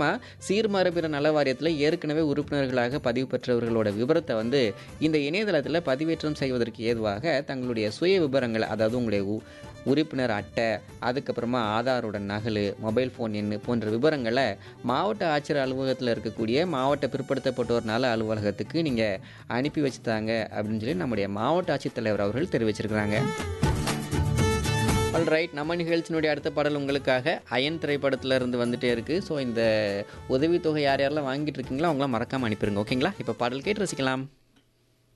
அதுக்கப்புறமா சீர்மரபின நல வாரியத்தில் ஏற்கனவே உறுப்பினர்களாக பதிவு பெற்றவர்களோட விவரத்தை வந்து இந்த இணையதளத்தில் பதிவேற்றம் செய்வதற்கு ஏதுவாக தங்களுடைய சுய விவரங்களை அதாவது உங்களுடைய உ- உறுப்பினர் அட்டை அதுக்கப்புறமா ஆதாரோட நகல் மொபைல் ஃபோன் எண் போன்ற விவரங்களை மாவட்ட ஆட்சியர் அலுவலகத்தில் இருக்கக்கூடிய மாவட்ட பிற்படுத்தப்பட்டோர் நல அலுவலகத்துக்கு நீங்கள் அனுப்பி வச்சுத்தாங்க அப்படின்னு சொல்லி நம்முடைய மாவட்ட ஆட்சித்தலைவர் அவர்கள் தெரிவிச்சிருக்கிறாங்க ஆல் ரைட் நம்ம நிகழ்ச்சியினுடைய அடுத்த பாடல் உங்களுக்காக அயன் திரைப்படத்துல இருந்து வந்துட்டே இருக்கு ஸோ இந்த உதவித்தொகை யார் யாரெல்லாம் வாங்கிட்டு இருக்கீங்களோ அவங்களாம் மறக்காமல் அனுப்பிடுங்க ஓகேங்களா இப்போ பாடல் கேட்டு ரசிக்கலாம்